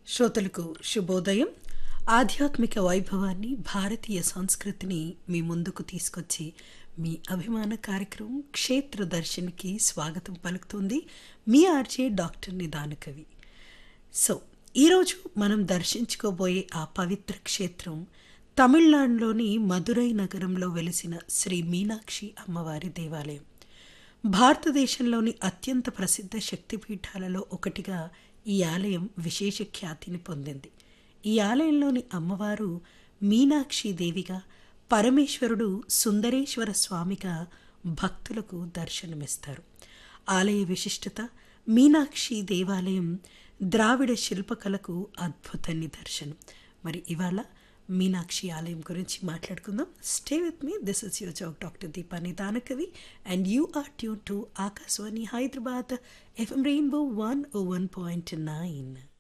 శ్రోతలకు శుభోదయం ఆధ్యాత్మిక వైభవాన్ని భారతీయ సంస్కృతిని మీ ముందుకు తీసుకొచ్చి మీ అభిమాన కార్యక్రమం క్షేత్ర దర్శన్కి స్వాగతం పలుకుతుంది మీ ఆర్జే డాక్టర్ నిదానకవి సో ఈరోజు మనం దర్శించుకోబోయే ఆ పవిత్ర క్షేత్రం తమిళనాడులోని మదురై నగరంలో వెలిసిన శ్రీ మీనాక్షి అమ్మవారి దేవాలయం భారతదేశంలోని అత్యంత ప్రసిద్ధ శక్తిపీఠాలలో ఒకటిగా ఈ ఆలయం విశేష ఖ్యాతిని పొందింది ఈ ఆలయంలోని అమ్మవారు మీనాక్షి దేవిగా పరమేశ్వరుడు సుందరేశ్వర స్వామిగా భక్తులకు దర్శనమిస్తారు ఆలయ విశిష్టత మీనాక్షి దేవాలయం ద్రావిడ శిల్పకళకు అద్భుత నిదర్శనం మరి ఇవాళ మీనాక్షి ఆలయం గురించి మాట్లాడుకుందాం stay with me this is your joke doctor Deepa Nidanakavi and you are tune to Akashvani Hyderabad FM rainbow one o one point nine